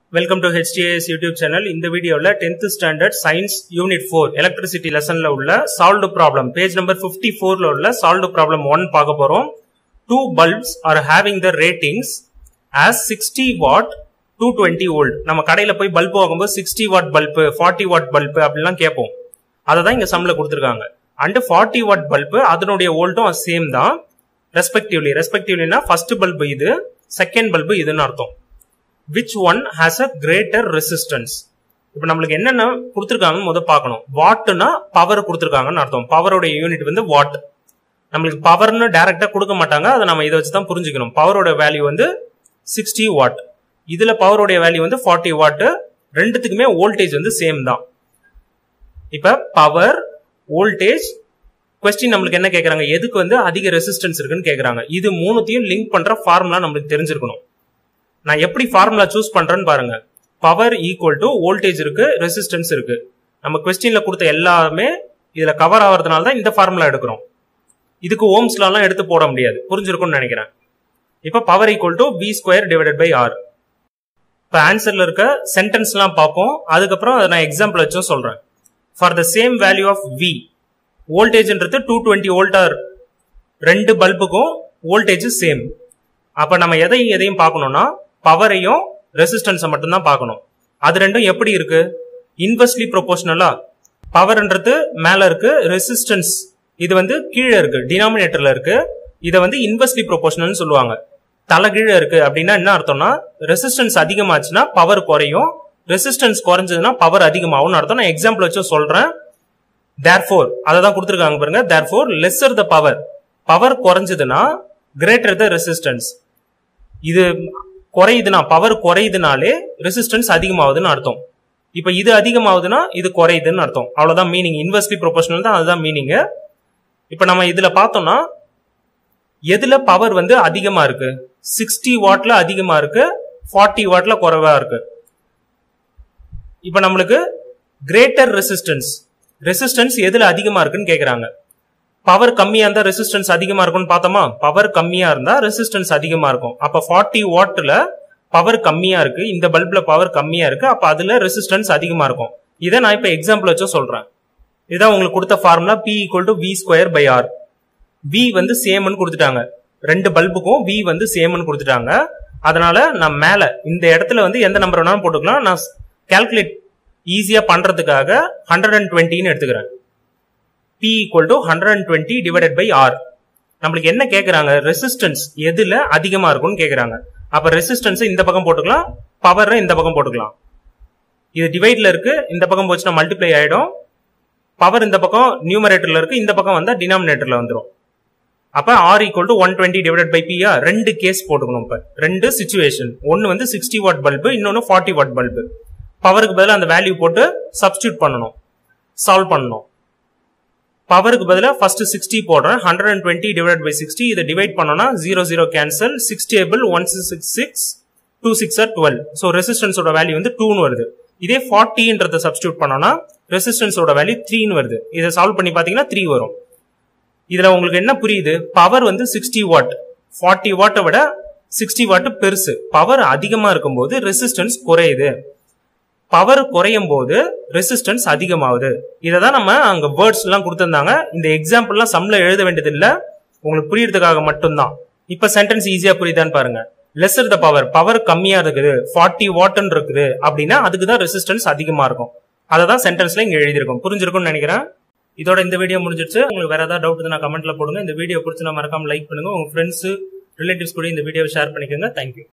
welcome to HTAS YouTube channel இந்த வீடியோவில் tenth standard science unit four electricity லெசன்ல உள்ள solved problem page number fifty ஃபோர்ல உள்ள சால்வ்டு ப்ராப்ளம் ஒன் பார்க்க போறோம் two bulbs are having the ratings as sixty watt two twenty volt நம்ம கடையில போய் பல்ப் வாங்கும்போது sixty watt bulb forty watt bulb அப்படிலாம் கேட்போம் அதை தான் இங்க சம்ல கொடுத்துருக்காங்க அண்ட் ஃபார்ட்டி வாட் பல்பு அதனுடைய வோல்ட்டும் சேம் தான் ரெஸ்பெக்டிவ்லி ரெஸ்பெக்டிவ்லினா ஃபர்ஸ்ட் பல்பு இது செகண்ட் பல்பு இதுன்னு அர்த்தம் which one has a greater resistance இப்போ நம்மளுக்கு என்னென்ன கொடுத்துருக்காங்கன்னு முதல் பார்க்கணும் வாட்னா பவர் கொடுத்துருக்காங்கன்னு அர்த்தம் பவரோட யூனிட் வந்து வாட் நம்மளுக்கு பவர்னு டைரக்டா கொடுக்க மாட்டாங்க அதை நம்ம இதை வச்சு தான் புரிஞ்சுக்கணும் பவரோட வேல்யூ வந்து சிக்ஸ்டி வாட் இதுல பவரோட வேல்யூ வந்து ஃபார்ட்டி வாட் ரெண்டுத்துக்குமே வோல்டேஜ் வந்து சேம் தான் இப்ப பவர் வோல்டேஜ் கொஸ்டின் நம்மளுக்கு என்ன கேக்குறாங்க எதுக்கு வந்து அதிக ரெசிஸ்டன்ஸ் இருக்குன்னு கேக்குறாங்க இது மூணுத்தையும் லிங்க் பண்ற ஃபார்முலா நம்மளுக்கு தெரிஞ்சிருக்கணும் நான் எப்படி ஃபார்முலா சூஸ் பண்றேன்னு பாருங்க பவர் ஈக்குவல் டு வோல்டேஜ் இருக்கு ரெசிஸ்டன்ஸ் இருக்கு நம்ம கொஸ்டின்ல கொடுத்த எல்லாமே இதுல கவர் ஆகிறதுனால தான் இந்த ஃபார்முலா எடுக்கிறோம் இதுக்கு ஓம்ஸ்ல எல்லாம் எடுத்து போட முடியாது புரிஞ்சிருக்கும்னு நினைக்கிறேன் இப்ப power equal to P square divided by R இப்ப ஆன்சர்ல இருக்க சென்டென்ஸ் எல்லாம் பார்ப்போம் அதுக்கப்புறம் அதை நான் எக்ஸாம்பிள் வச்சும் சொல்றேன் for the same value of V வோல்டேஜ்ன்றது டூ டுவெண்ட்டி வோல்டார் ரெண்டு பல்புக்கும் வோல்டேஜ் சேம் அப்ப நம்ம எதையும் எதையும் பார்க்கணும்னா பவரையும் ரெசிஸ்டன்ஸை மட்டும்தான் பார்க்கணும் அது ரெண்டும் எப்படி இருக்கு இன்வெர்ஸ்லி ப்ரொபோஷனலா பவர்ன்றது மேல இருக்கு ரெசிஸ்டன்ஸ் இது வந்து கீழே இருக்கு டினாமினேட்டர்ல இருக்கு இதை வந்து இன்வெர்ஸ்லி ப்ரொபோஷனல்னு சொல்லுவாங்க தலை கீழே இருக்கு அப்படின்னா என்ன அர்த்தம்னா ரெசிஸ்டன்ஸ் அதிகமாச்சுன்னா பவர் குறையும் ரெசிஸ்டன்ஸ் குறைஞ்சதுன்னா பவர் அதிகமாகும்னு அர்த்தம் நான் எக்ஸாம்பிள் வச்சு சொல்றேன் தேர்ஃபோர் அதை தான் கொடுத்துருக்காங்க பாருங்க therefore lesser the power power குறைஞ்சதுன்னா கிரேட்டர் த ரெசிஸ்டன்ஸ் இது குறையுதுன்னா பவர் குறையுதுனாலே ரெசிஸ்டன்ஸ் அதிகமாகுதுன்னு அர்த்தம் இப்ப இது அதிகமாகுதுன்னா இது குறையுதுன்னு அர்த்தம் அவ்வளவுதான் மீனிங் இன்வெர்ஸ்லி ப்ரொபோஷனல் தான் அதுதான் மீனிங் இப்ப நம்ம இதுல பார்த்தோம்னா எதுல பவர் வந்து அதிகமா இருக்கு சிக்ஸ்டி வாட்ல அதிகமா இருக்கு ஃபார்ட்டி வாட்ல குறைவா இருக்கு இப்ப நம்மளுக்கு கிரேட்டர் ரெசிஸ்டன்ஸ் ரெசிஸ்டன்ஸ் எதுல அதிகமா இருக்குன்னு கேக்குறாங்க பவர் கம்மியா இருந்தா ரெசிஸ்டன்ஸ் அதிகமா இருக்கும்னு பார்த்தோமா பவர் கம்மியா இருந்தா ரெசிஸ்டன்ஸ் அதிகமா இருக்கும் அப்ப ஃபார்ட்டி வாட்ல பவர் கம்மியா இருக்கு இந்த பல்ப்ல பவர் கம்மியா இருக்கு அப்ப அதுல ரெசிஸ்டன்ஸ் அதிகமா இருக்கும் இதை நான் இப்ப எக்ஸாம்பிள் வச்சும் சொல்றேன் இதான் உங்களுக்கு கொடுத்த formula P equal to V square by R V வந்து சேம்னு கொடுத்துட்டாங்க ரெண்டு பல்புக்கும் வி வந்து சேம்னு கொடுத்துட்டாங்க அதனால நான் மேல இந்த இடத்துல வந்து எந்த நம்பர் வேணாலும் போட்டுக்கலாம் நான் கால்குலேட் ஈஸியா பண்றதுக்காக ஹண்ட்ரட் அண்ட் டுவெண்ட்டின்னு எடுத்துக்கிறேன் P equal to hundred and twenty divided by R நம்மளுக்கு என்ன கேக்குறாங்க ரெசிஸ்டன்ஸ் எதுல அதிகமா இருக்கும்னு கேக்குறாங்க அப்ப ரெசிஸ்டன்ஸ் இந்த பக்கம் போட்டுக்கலாம் பவர் இந்த பக்கம் போட்டுக்கலாம் இது டிவைட்ல இருக்கு இந்த பக்கம் போச்சுன்னா மல்டிப்ளை ஆயிடும் பவர் இந்த பக்கம் நியூமரேட்டர்ல இருக்கு இந்த பக்கம் வந்தா டினாமினேட்டர்ல வந்துடும் அப்ப R equal to one twenty divide by பியா ரெண்டு கேஸ் போட்டுக்கணும் இப்ப ரெண்டு சுச்சுவேஷன் ஒன்னு வந்து சிக்ஸ்டி வாட் பல்பு இன்னொன்னு ஃபார்ட்டி வாட் பல்பு பவருக்கு பதிலாக அந்த வேல்யூ போட்டு சப்ஸ்டியூட் பண்ணணும் சால்வ் பண்ணணும் பவருக்கு பதிலாக ஃபர்ஸ்ட் சிக்ஸ்டி போடுறேன் hundred and twenty divide by sixty இதை டிவைட் பண்ணோம்னா zero zero cancel six table one six six two six R twelve so ரெசிஸ்டன்ஸோட வேல்யூ வந்து டூன்னு வருது இதே ஃபார்ட்டின்றத சப்ஸ்டியூட் பண்ணோம்னா ரெசிஸ்டன்ஸோட வேல்யூ த்ரீன்னு வருது இதை சால்வ் பண்ணி பார்த்தீங்கன்னா த்ரீ வரும் இதுல உங்களுக்கு என்ன புரியுது பவர் வந்து சிக்ஸ்டி வாட் ஃபார்ட்டி வாட்டை விட சிக்ஸ்டி வாட் பெருசு பவர் அதிகமா இருக்கும்போது ரெசிஸ்டன்ஸ் குறையுது பவர் குறையும் போது ரெசிஸ்டன்ஸ் அதிகமாகுது இதை தான் நம்ம அங்க வேர்ட்ஸ் எல்லாம் கொடுத்திருந்தாங்க இந்த எக்ஸாம்பிள்லாம் சம்ல எழுத வேண்டியது இல்ல உங்களுக்கு புரியறதுக்காக மட்டும்தான் இப்ப சென்டென்ஸ் ஈஸியா புரியுதான்னு பாருங்க லெஸ்ஸர் த பவர் பவர் கம்மியா இருக்குது ஃபார்ட்டி வாட்டன் இருக்குது அப்படின்னா அதுக்கு தான் ரெசிஸ்டன்ஸ் அதிகமா இருக்கும் அதை தான் சென்டென்ஸ்ல இங்க எழுதியிருக்கும் புரிஞ்சிருக்கும்னு நினைக்கிறேன் இதோட இந்த வீடியோ முடிஞ்சிருச்சு உங்களுக்கு வேற ஏதாவது டவுட் நான் கமெண்ட்ல போடுங்க இந்த வீடியோ பிடிச்சி நான் மறக்காம லைக் பண்ணுங்க உங்க ஃப்ரெண்ட்ஸ் ரிலேட்டிவ்ஸ் கூட இந்த வீடியோவை ஷேர் பண்ணிக்கோங்க தேங்க்யூ